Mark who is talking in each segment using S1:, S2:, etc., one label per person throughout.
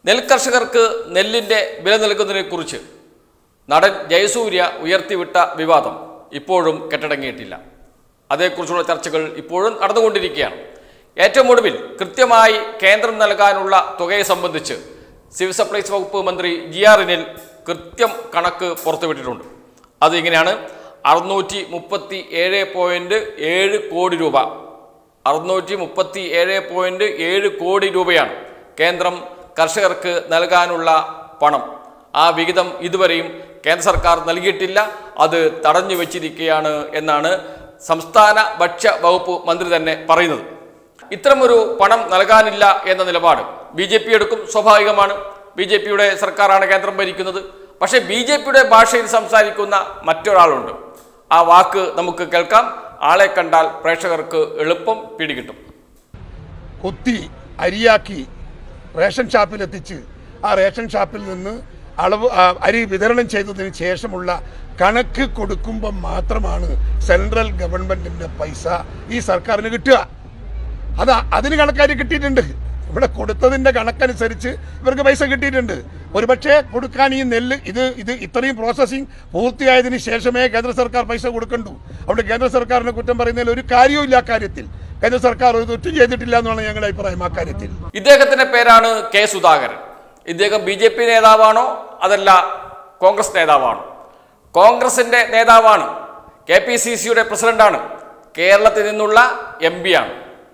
S1: നെൽകർഷകർക്ക് നെല്ലിന്റെ വില നൽകുന്നതിനെക്കുറിച്ച് നടൻ ജയസൂര്യ ഉയർത്തിവിട്ട വിവാദം ഇപ്പോഴും കെട്ടടങ്ങിയിട്ടില്ല അതേക്കുറിച്ചുള്ള ചർച്ചകൾ ഇപ്പോഴും നടന്നുകൊണ്ടിരിക്കുകയാണ് ഏറ്റവും ഒടുവിൽ കൃത്യമായി കേന്ദ്രം നൽകാനുള്ള തുകയെ സംബന്ധിച്ച് സിവിൽ സപ്ലൈസ് വകുപ്പ് മന്ത്രി ജി ആർ അനിൽ കൃത്യം കണക്ക് പുറത്തുവിട്ടിട്ടുണ്ട് അത് ഇങ്ങനെയാണ് അറുന്നൂറ്റി മുപ്പത്തി ഏഴ് പോയിന്റ് ഏഴ് കോടി രൂപ അറുന്നൂറ്റി മുപ്പത്തി ഏഴ് പോയിന്റ് ഏഴ് കോടി രൂപയാണ് കേന്ദ്രം കർഷകർക്ക് നൽകാനുള്ള പണം ആ വിഹിതം ഇതുവരെയും കേന്ദ്ര സർക്കാർ നൽകിയിട്ടില്ല അത് തടഞ്ഞു വെച്ചിരിക്കുകയാണ് എന്നാണ് സംസ്ഥാന ഭക്ഷ്യ വകുപ്പ് മന്ത്രി തന്നെ പറയുന്നത് ഇത്തരമൊരു പണം നൽകാനില്ല എന്ന നിലപാട് ബി ജെ പി എടുക്കും സ്വാഭാവികമാണ് ബി ജെ പിയുടെ സർക്കാരാണ് കേന്ദ്രം ഭരിക്കുന്നത് പക്ഷേ ബി ജെ പിയുടെ ഭാഷയിൽ സംസാരിക്കുന്ന മറ്റൊരാളുണ്ട് ആ വാക്ക് നമുക്ക് കേൾക്കാം ആളെ കണ്ടാൽ പ്രേക്ഷകർക്ക് എളുപ്പം പിടികിട്ടും
S2: കൊത്തി അരിയാക്കി റേഷൻ ഷാപ്പിൽ എത്തിച്ച് ആ റേഷൻ ഷാപ്പിൽ നിന്ന് അളവ് ആ, അരി വിതരണം ചെയ്തതിന് ശേഷമുള്ള കണക്ക് കൊടുക്കുമ്പോൾ മാത്രമാണ് സെൻട്രൽ ഗവൺമെന്റിന്റെ പൈസ ഈ സർക്കാരിന് കിട്ടുക അത് അതിന് കണക്കാരി കിട്ടിയിട്ടുണ്ട് ഇവിടെ കൊടുത്തതിന്റെ കണക്കനുസരിച്ച് ഇവർക്ക് പൈസ കിട്ടിയിട്ടുണ്ട് ഒരുപക്ഷെ കൊടുക്കാൻ ഈ നെല്ല് ഇത് ഇത് ഇത്രയും പ്രോസസ്സിംഗ് പൂർത്തിയായതിനു ശേഷമേ കേന്ദ്ര സർക്കാർ പൈസ കൊടുക്കണ്ടു അവിടെ കേന്ദ്ര സർക്കാരിനെ കുറ്റം പറയുന്നതിൽ ഒരു കാര്യവും ഇല്ല അക്കാര്യത്തിൽ കേന്ദ്ര സർക്കാർ ഒരു തെറ്റും ചെയ്തിട്ടില്ല എന്നാണ് ഞങ്ങളുടെ അഭിപ്രായം അക്കാര്യത്തിൽ
S1: ഇദ്ദേഹത്തിന്റെ പേരാണ് കെ സുധാകരൻ ഇദ്ദേഹം ബി ജെ പി നേതാവാണോ അതല്ല കോൺഗ്രസ് നേതാവാണോ കോൺഗ്രസിന്റെ നേതാവാണ് കെ പി സി സിയുടെ പ്രസിഡന്റാണ് കേരളത്തിൽ നിന്നുള്ള എം ആണ്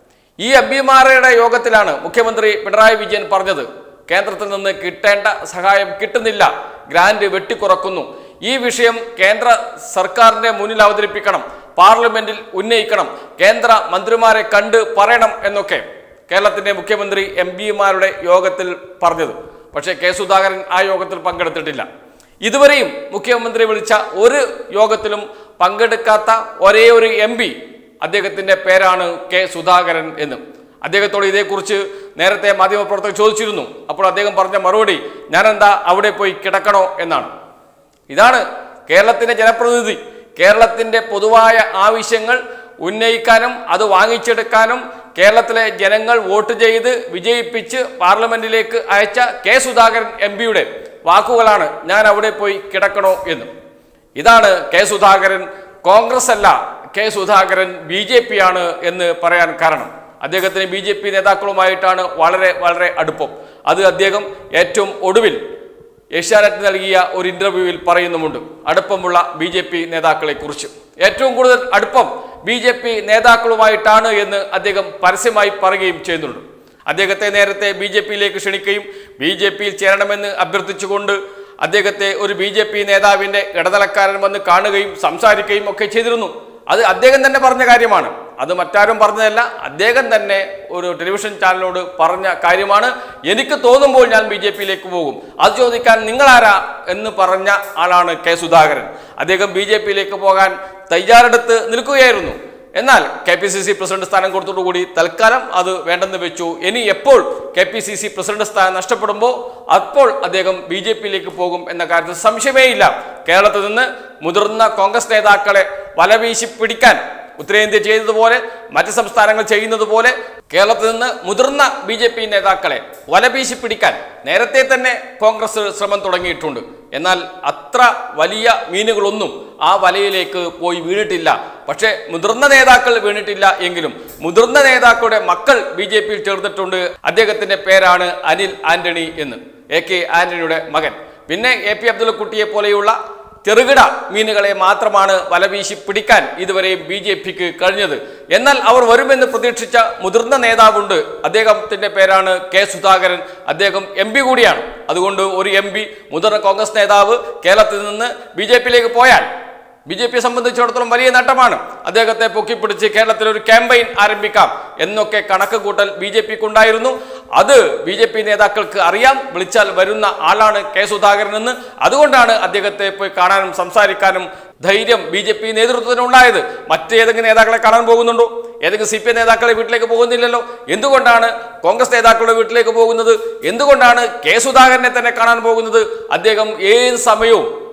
S1: ഈ എം പിമാരുടെ യോഗത്തിലാണ് മുഖ്യമന്ത്രി പിണറായി വിജയൻ പറഞ്ഞത് കേന്ദ്രത്തിൽ നിന്ന് കിട്ടേണ്ട സഹായം കിട്ടുന്നില്ല ഗ്രാന്റ് വെട്ടിക്കുറക്കുന്നു ഈ വിഷയം കേന്ദ്ര സർക്കാരിന്റെ മുന്നിൽ അവതരിപ്പിക്കണം പാർലമെന്റിൽ ഉന്നയിക്കണം കേന്ദ്ര മന്ത്രിമാരെ കണ്ട് പറയണം എന്നൊക്കെ കേരളത്തിന്റെ മുഖ്യമന്ത്രി എം പിമാരുടെ യോഗത്തിൽ പറഞ്ഞത് പക്ഷേ കെ സുധാകരൻ ആ യോഗത്തിൽ പങ്കെടുത്തിട്ടില്ല ഇതുവരെയും മുഖ്യമന്ത്രി വിളിച്ച ഒരു യോഗത്തിലും പങ്കെടുക്കാത്ത ഒരേ ഒരു എം പി അദ്ദേഹത്തിന്റെ പേരാണ് കെ സുധാകരൻ എന്ന് അദ്ദേഹത്തോട് ഇതേക്കുറിച്ച് നേരത്തെ മാധ്യമപ്രവർത്തകർ ചോദിച്ചിരുന്നു അപ്പോൾ അദ്ദേഹം പറഞ്ഞ മറുപടി ഞാനെന്താ അവിടെ പോയി കിടക്കണോ എന്നാണ് ഇതാണ് കേരളത്തിന്റെ ജനപ്രതിനിധി കേരളത്തിന്റെ പൊതുവായ ആവശ്യങ്ങൾ ഉന്നയിക്കാനും അത് വാങ്ങിച്ചെടുക്കാനും കേരളത്തിലെ ജനങ്ങൾ വോട്ട് ചെയ്ത് വിജയിപ്പിച്ച് പാർലമെന്റിലേക്ക് അയച്ച കെ സുധാകരൻ എം പിയുടെ വാക്കുകളാണ് ഞാൻ അവിടെ പോയി കിടക്കണോ എന്ന് ഇതാണ് കെ സുധാകരൻ കോൺഗ്രസ് അല്ല K Sudhakaran B J P ആണ് എന്ന് പറയാൻ കാരണം അദ്ദേഹത്തിന് ബി ജെ പി നേതാക്കളുമായിട്ടാണ് വളരെ വളരെ അടുപ്പം അത് അദ്ദേഹം ഏറ്റവും ഒടുവിൽ ഏഷ്യാനെറ്റ് നൽകിയ ഒരു ഇന്റർവ്യൂവിൽ പറയുന്നുമുണ്ട് അടുപ്പമുള്ള ബി ജെ പി നേതാക്കളെ കുറിച്ച് ഏറ്റവും കൂടുതൽ അടുപ്പം ബി ജെ പി നേതാക്കളുമായിട്ടാണ് എന്ന് അദ്ദേഹം പരസ്യമായി പറയുകയും ചെയ്യുന്നുണ്ട് അദ്ദേഹത്തെ നേരത്തെ ബി ജെ പിയിലേക്ക് ക്ഷണിക്കുകയും ബി ജെ പിയിൽ ചേരണമെന്ന് അഭ്യർത്ഥിച്ചുകൊണ്ട് അദ്ദേഹത്തെ ഒരു ബി ജെ പി നേതാവിന്റെ ഇടനിലക്കാരൻ വന്ന് കാണുകയും സംസാരിക്കുകയും ഒക്കെ ചെയ്തിരുന്നു അത് അദ്ദേഹം തന്നെ പറഞ്ഞ കാര്യമാണ് അത് മറ്റാരും പറഞ്ഞതല്ല അദ്ദേഹം തന്നെ ഒരു ടെലിവിഷൻ ചാനലിനോട് പറഞ്ഞ കാര്യമാണ് എനിക്ക് തോന്നുമ്പോൾ ഞാൻ ബി ജെ പിയിലേക്ക് പോകും അത് ചോദിക്കാൻ നിങ്ങളാരാ എന്ന് പറഞ്ഞ ആളാണ് കെ സുധാകരൻ അദ്ദേഹം ബി ജെ പിയിലേക്ക് പോകാൻ തയ്യാറെടുത്ത് നിൽക്കുകയായിരുന്നു എന്നാൽ K P C C president സ്ഥാനം കൊടുത്തോടുകൂടി തൽക്കാലം അത് വേണ്ടെന്ന് വെച്ചു ഇനി എപ്പോൾ K P C C president സ്ഥാനം നഷ്ടപ്പെടുമ്പോൾ അപ്പോൾ അദ്ദേഹം ബി ജെ പിയിലേക്ക് പോകും എന്ന കാര്യത്തിൽ സംശയമേ ഇല്ല കേരളത്തിൽ നിന്ന് മുതിർന്ന കോൺഗ്രസ് നേതാക്കളെ വലവീശി പിടിക്കാൻ ഉത്തരേന്ത്യ ചെയ്തതുപോലെ മറ്റ് സംസ്ഥാനങ്ങൾ ചെയ്യുന്നത് പോലെ കേരളത്തിൽ നിന്ന് മുതിർന്ന ബി ജെ പി നേതാക്കളെ വലവീശി പിടിക്കാൻ നേരത്തെ തന്നെ കോൺഗ്രസ് ശ്രമം തുടങ്ങിയിട്ടുണ്ട് എന്നാൽ അത്ര വലിയ മീനുകളൊന്നും ആ വലയിലേക്ക് പോയി വീണിട്ടില്ല പക്ഷേ മുതിർന്ന നേതാക്കൾ വീണിട്ടില്ല എങ്കിലും മുതിർന്ന നേതാക്കളുടെ മക്കൾ ബി ജെ പിയിൽ ചേർന്നിട്ടുണ്ട് അദ്ദേഹത്തിന്റെ പേരാണ് അനിൽ ആന്റണി എന്ന് എ കെ ആന്റണിയുടെ മകൻ പിന്നെ എ പി അബ്ദുള്ളക്കുട്ടിയെ പോലെയുള്ള ചെറുകിട മീനുകളെ മാത്രമാണ് വലവീശി പിടിക്കാൻ ഇതുവരെ ബി ജെ പിക്ക് കഴിഞ്ഞത് എന്നാൽ അവർ വരുമെന്ന് പ്രതീക്ഷിച്ച മുതിർന്ന നേതാവുണ്ട് അദ്ദേഹത്തിന്റെ പേരാണ് കെ സുധാകരൻ അദ്ദേഹം എം പി കൂടിയാണ് അതുകൊണ്ട് ഒരു എം പി മുതിർന്ന കോൺഗ്രസ് നേതാവ് കേരളത്തിൽ നിന്ന് ബി ജെ പിയിലേക്ക് പോയാൽ ബി ജെ പിയെ സംബന്ധിച്ചിടത്തോളം വലിയ നേട്ടമാണ് അദ്ദേഹത്തെ പൊക്കിപ്പിടിച്ച് കേരളത്തിൽ ഒരു ക്യാമ്പയിൻ ആരംഭിക്കാം എന്നൊക്കെ കണക്ക് കൂട്ടൽ ബി ജെ പിക്ക് ഉണ്ടായിരുന്നു അത് ബി ജെ പി നേതാക്കൾക്ക് അറിയാം വിളിച്ചാൽ വരുന്ന ആളാണ് കെ സുധാകരൻ എന്ന് അതുകൊണ്ടാണ് അദ്ദേഹത്തെ പോയി കാണാനും സംസാരിക്കാനും ധൈര്യം ബി ജെ പി നേതൃത്വത്തിനുണ്ടായത് മറ്റേതെങ്കിലും നേതാക്കളെ കാണാൻ പോകുന്നുണ്ടോ ഏതെങ്കിലും സി പി ഐ നേതാക്കളെ വീട്ടിലേക്ക് പോകുന്നില്ലല്ലോ എന്തുകൊണ്ടാണ് കോൺഗ്രസ് നേതാക്കളുടെ വീട്ടിലേക്ക് പോകുന്നത് എന്തുകൊണ്ടാണ് കെ സുധാകരനെ തന്നെ കാണാൻ പോകുന്നത് അദ്ദേഹം ഏത് സമയവും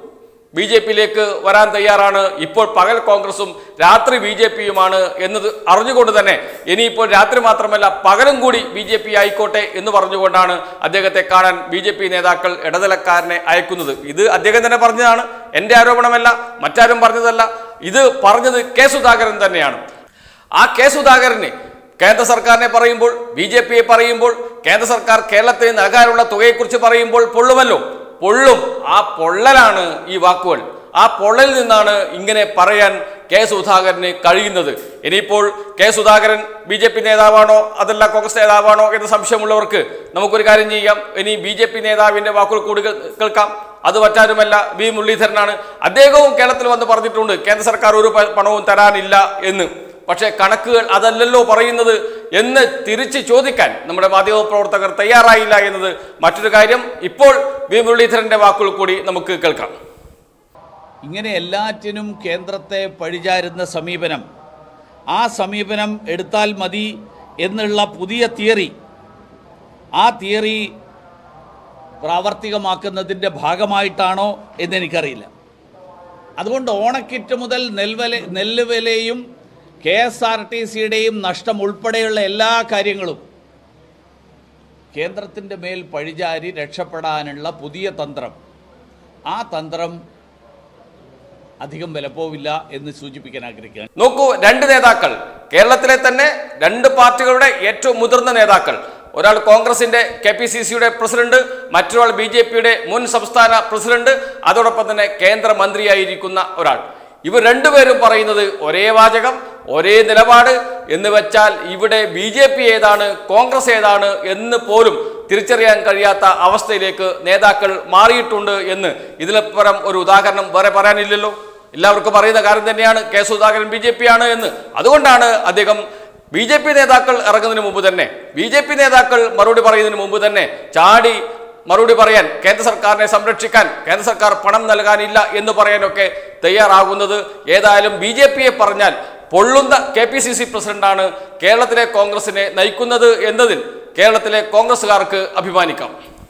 S1: ബി ജെ പിയിലേക്ക് വരാൻ തയ്യാറാണ് ഇപ്പോൾ പകൽ കോൺഗ്രസും രാത്രി ബി ജെ പിയുമാണ് എന്നത് അറിഞ്ഞുകൊണ്ട് തന്നെ ഇനിയിപ്പോൾ രാത്രി മാത്രമല്ല പകലും കൂടി ബി ജെ പി ആയിക്കോട്ടെ എന്ന് പറഞ്ഞുകൊണ്ടാണ് അദ്ദേഹത്തെ കാണാൻ ബി ജെ പി നേതാക്കൾ ഇടനിലക്കാരനെ അയക്കുന്നത് ഇത് അദ്ദേഹം തന്നെ പറഞ്ഞതാണ് എൻ്റെ ആരോപണമല്ല മറ്റാരും പറഞ്ഞതല്ല ഇത് പറഞ്ഞത് കെ സുധാകരൻ തന്നെയാണ് ആ കെ സുധാകരന് കേന്ദ്ര സർക്കാരിനെ പറയുമ്പോൾ ബി ജെ പിയെ പറയുമ്പോൾ കേന്ദ്ര സർക്കാർ കേരളത്തിന് നൽകാനുള്ള തുകയെക്കുറിച്ച് പറയുമ്പോൾ പൊള്ളുമല്ലോ പൊള്ളും ആ പൊള്ളലാണ് ഈ വാക്കുകൾ ആ പൊള്ളലിൽ നിന്നാണ് ഇങ്ങനെ പറയാൻ കെ സുധാകരന് കഴിയുന്നത് ഇനിയിപ്പോൾ K Sudhakaran B J P നേതാവാണോ അതല്ല കോൺഗ്രസ് നേതാവാണോ എന്ന് സംശയമുള്ളവർക്ക് നമുക്കൊരു കാര്യം ചെയ്യാം ഇനി ബി ജെ പി നേതാവിന്റെ വാക്കുകൾ കൂടി കേൾ- കേൾക്കാം അത് മറ്റാരുമല്ല വി മുരളീധരനാണ് അദ്ദേഹവും കേരളത്തിൽ വന്ന് പറഞ്ഞിട്ടുണ്ട് കേന്ദ്ര സർക്കാർ ഒരു പ- പണവും തരാനില്ല എന്ന് പക്ഷേ കണക്കുകൾ അതല്ലല്ലോ പറയുന്നത് എന്ന് തിരിച്ച് ചോദിക്കാൻ നമ്മുടെ മാധ്യമപ്രവർത്തകർ തയ്യാറായില്ല എന്നത് മറ്റൊരു കാര്യം ഇപ്പോൾ വി മുരളീധരന്റെ വാക്കുകൾ കൂടി നമുക്ക് കേൾക്കാം
S3: ഇങ്ങനെ എല്ലാറ്റിനും കേന്ദ്രത്തെ പഴിചാരുന്ന സമീപനം ആ സമീപനം എടുത്താൽ മതി എന്നുള്ള പുതിയ തിയറി ആ തിയറി പ്രാവർത്തികമാക്കുന്നതിൻ്റെ ഭാഗമായിട്ടാണോ എന്നെനിക്കറിയില്ല അതുകൊണ്ട് ഓണക്കിറ്റ് മുതൽ നെൽവല നെല്ല് വിലയും കെ എസ് ആർ ടി സിയുടെയും നഷ്ടം ഉൾപ്പെടെയുള്ള എല്ലാ കാര്യങ്ങളും കേന്ദ്രത്തിൻ്റെ മേൽ പഴിചാരി രക്ഷപ്പെടാനുള്ള പുതിയ തന്ത്രം ആ തന്ത്രം അധികം വിലപ്പോവില്ല എന്ന് സൂചിപ്പിക്കാൻ ആഗ്രഹിക്കുകയാണ്
S1: നോക്കൂ രണ്ട് നേതാക്കൾ കേരളത്തിലെ തന്നെ രണ്ട് പാർട്ടികളുടെ ഏറ്റവും മുതിർന്ന നേതാക്കൾ ഒരാൾ കോൺഗ്രസിന്റെ കെ പി സി സിയുടെ പ്രസിഡന്റ് മറ്റൊരാൾ ബി ജെ പിയുടെ മുൻ സംസ്ഥാന പ്രസിഡന്റ് അതോടൊപ്പം തന്നെ കേന്ദ്രമന്ത്രിയായിരിക്കുന്ന ഒരാൾ ഇവർ രണ്ടുപേരും പറയുന്നത് ഒരേ വാചകം ഒരേ നിലപാട് എന്ന് വെച്ചാൽ ഇവിടെ ബി ജെ പി ഏതാണ് കോൺഗ്രസ് ഏതാണ് എന്ന് പോലും തിരിച്ചറിയാൻ കഴിയാത്ത അവസ്ഥയിലേക്ക് നേതാക്കൾ മാറിയിട്ടുണ്ട് എന്ന് ഇതിലപ്പുറം ഒരു ഉദാഹരണം വേറെ പറയാനില്ലല്ലോ എല്ലാവർക്കും പറയുന്ന കാര്യം തന്നെയാണ് K Sudhakaran B J P ആണ് എന്ന് അതുകൊണ്ടാണ് അദ്ദേഹം ബി ജെ പി നേതാക്കൾ ഇറങ്ങുന്നതിന് മുമ്പ് തന്നെ ബി ജെ പി നേതാക്കൾ മറുപടി പറയുന്നതിന് മുമ്പ് തന്നെ ചാടി മറുപടി പറയാൻ കേന്ദ്ര സർക്കാരിനെ സംരക്ഷിക്കാൻ കേന്ദ്ര സർക്കാർ പണം നൽകാനില്ല എന്ന് പറയാനൊക്കെ തയ്യാറാകുന്നത് ഏതായാലും ബി ജെ പിയെ പറഞ്ഞാൽ പൊള്ളുന്ന കെ പി സി സി പ്രസിഡന്റാണ് കേരളത്തിലെ കോൺഗ്രസിനെ നയിക്കുന്നത് എന്നതിൽ കേരളത്തിലെ കോൺഗ്രസ്സുകാർക്ക് അഭിമാനിക്കാം